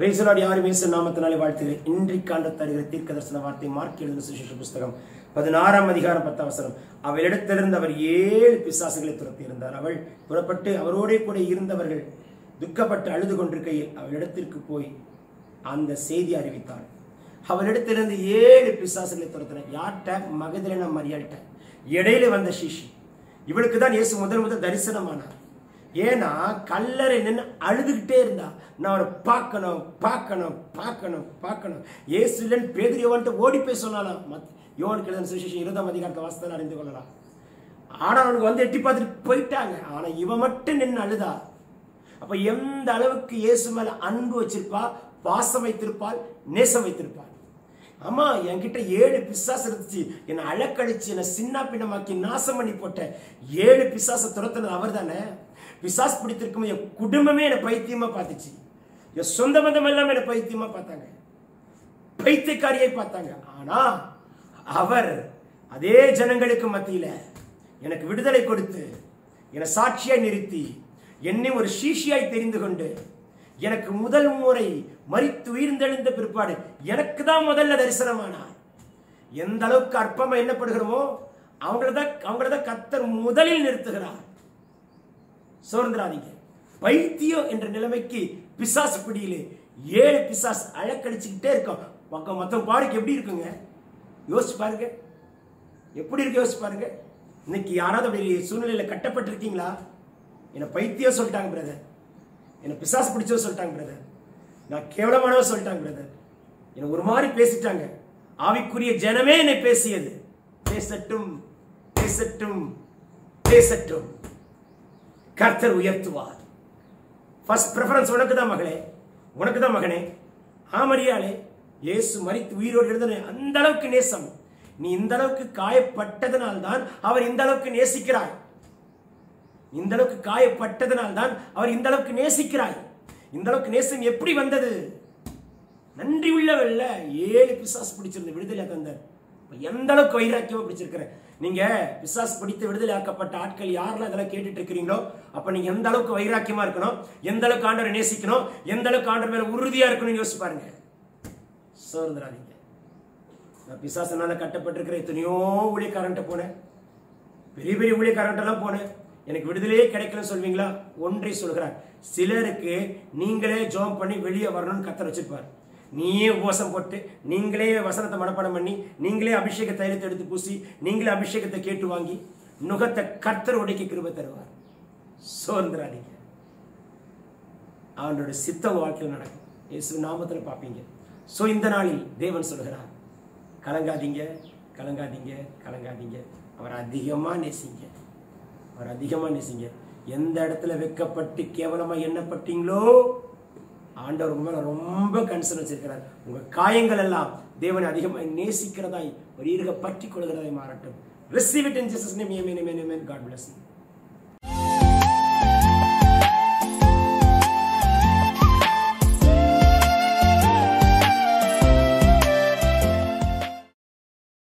பிரேசலாடி யாரும் இயேசு நாமத்தினாலே வாழ்த்துகிறேன் இன்றைக்காண்டு தருகிற தீர்க்க தரிசன வார்த்தை மார்க் எழுதின சுவிசேஷ புஸ்தகம் பதினாறாம் அதிகாரம் பத்தாம் வசனம் அவளிடத்திலிருந்து அவர் ஏழு பிசாசுகளை துரத்தி இருந்தார் அவள் புறப்பட்டு அவரோடே கூட இருந்தவர்கள் துக்கப்பட்டு அழுது கொண்டிருக்கையில் அவளிடத்திற்கு போய் அந்த செய்தி அறிவித்தாள் அவளிடத்திலிருந்து ஏழு பிசாசுகளை துரத்தின யார்கிட்ட மகதிரன மரியாள்கிட்ட இடையில வந்த சிஷி இவளுக்கு தான் இயேசு முதல் முதல் தரிசனமானார் ஏன்னா கல்லறை நின்று அழுதுகிட்டே இருந்தா நான் அவரை பார்க்கணும் பார்க்கணும் பார்க்கணும் பார்க்கணும் இயேசு இல்லைன்னு பேதிரி யோவன்ட்டு ஓடி போய் சொன்னாலாம் மத் யோவன் கிழதன் சுவிசேஷம் இருபதாம் அதிகாரத்தை வாசத்தில் அறிந்து கொள்ளலாம் ஆனா அவனுக்கு வந்து எட்டி பார்த்துட்டு போயிட்டாங்க ஆனா இவன் மட்டும் நின்று அழுதா அப்ப எந்த அளவுக்கு இயேசு மேல அன்பு வச்சிருப்பா பாசம் வைத்திருப்பாள் நேசம் வைத்திருப்பாள் ஆமா என்கிட்ட ஏழு பிசாசு இருந்துச்சு என்னை அழக்கழிச்சு என்னை சின்ன பின்னமாக்கி நாசம் பண்ணி போட்ட ஏழு பிசாசை துரத்துனது அவர் தானே பிசாஸ் பிடித்திருக்கும் என் குடும்பமே என்னை பைத்தியமா பார்த்துச்சு என் சொந்த பந்தம் எல்லாம் என்னை பைத்தியமா பார்த்தாங்க பைத்தியக்காரியை பார்த்தாங்க ஆனா அவர் அதே ஜனங்களுக்கு மத்தியில எனக்கு விடுதலை கொடுத்து என்னை சாட்சியாய் நிறுத்தி என்னை ஒரு சீஷியாய் தெரிந்து கொண்டு எனக்கு முதல் முறை மறித்து உயிர்ந்தெழுந்த பிற்பாடு எனக்கு தான் முதல்ல தரிசனமானார் எந்த அளவுக்கு அற்பமா எண்ணப்படுகிறோமோ அவங்கள தான் அவங்கள தான் கத்தர் முதலில் நிறுத்துகிறார் சோர்ந்துடாதீங்க பைத்தியம் என்ற நிலைமைக்கு பிசாசு பிடியிலே ஏழு பிசாசு அழக்கடிச்சுக்கிட்டே இருக்கும் பக்கம் மொத்தம் பாருக்கு எப்படி இருக்குங்க யோசிச்சு பாருங்க எப்படி இருக்கு யோசிச்சு பாருங்க இன்னைக்கு யாராவது அப்படி சூழ்நிலையில கட்டப்பட்டிருக்கீங்களா என்னை பைத்தியம் சொல்லிட்டாங்க பிரதர் என்னை பிசாசு பிடிச்சோ சொல்லிட்டாங்க பிரதர் நான் கேவலமானவ சொல்லிட்டாங்க பிரதர் என்னை ஒரு மாதிரி பேசிட்டாங்க ஆவிக்குரிய ஜனமே என்னை பேசியது பேசட்டும் பேசட்டும் பேசட்டும் கர்த்தர் உயர்த்துவார் ஃபர்ஸ்ட் ப்ரிஃபரன்ஸ் உனக்கு தான் மகளே உனக்கு தான் மகனே ஆமரியாளே இயேசு மறித்து உயிரோடு எழுதன அந்த அளவுக்கு நேசம் நீ இந்த அளவுக்கு காயப்பட்டதனால்தான் அவர் இந்த அளவுக்கு நேசிக்கிறாய் இந்த அளவுக்கு காயப்பட்டதனால் தான் அவர் இந்த அளவுக்கு நேசிக்கிறாய் இந்த அளவுக்கு நேசம் எப்படி வந்தது நன்றி உள்ளவல்ல ஏழு பிசாசு பிடிச்சிருந்த விடுதலை தந்தார் எந்த அளவுக்கு வைராக்கியமா பிடிச்சிருக்கிற நீங்க பிசாசு பிடித்து விடுதலை ஆக்கப்பட்ட ஆட்கள் யாரெல்லாம் இதெல்லாம் கேட்டுட்டு இருக்கிறீங்களோ அப்ப நீங்க எந்த அளவுக்கு வைராக்கியமா இருக்கணும் எந்த அளவுக்கு ஆண்டவரை நேசிக்கணும் எந்த அளவுக்கு ஆண்டவர் மேல உறுதியா இருக்கணும்னு யோசிச்சு பாருங்க சோர்ந்துடாதீங்க நான் பிசாசனால கட்டப்பட்டிருக்கிற எத்தனையோ ஊழியக்காரன்ட்ட போனேன் பெரிய பெரிய ஊழியக்காரன்ட்டெல்லாம் போனேன் எனக்கு விடுதலையே கிடைக்கலன்னு சொல்வீங்களா ஒன்றை சொல்கிறார் சிலருக்கு நீங்களே ஜோம் பண்ணி வெளியே வரணும்னு கத்தர் வச்சிருப்பார் நீயே உபவாசம் போட்டு நீங்களே வசனத்தை மனப்பாடம் பண்ணி நீங்களே அபிஷேக தைலத்தை எடுத்து பூசி நீங்களே அபிஷேகத்தை கேட்டு வாங்கி நுகத்தை கர்த்தர் உடைக்க கிருப தருவார் சோர்ந்துராதீங்க அவனோட சித்த வாழ்க்கையில் நடக்கும் இயேசு நாமத்தில் பார்ப்பீங்க ஸோ இந்த நாளில் தேவன் சொல்கிறார் கலங்காதீங்க கலங்காதீங்க கலங்காதீங்க அவர் அதிகமாக நேசிங்க அவர் அதிகமாக நேசிங்க எந்த இடத்துல வெக்கப்பட்டு கேவலமாக எண்ணப்பட்டீங்களோ ஆண்டவர் உங்க மேல ரொம்ப கன்சர்ன் வச்சிருக்கிறார் உங்க காயங்கள் எல்லாம் தேவனை அதிகமாக நேசிக்கிறதாய் ஒரு ஈர்க பற்றி கொள்கிறதாய் மாறட்டும் receive it in Jesus name amen amen amen God bless you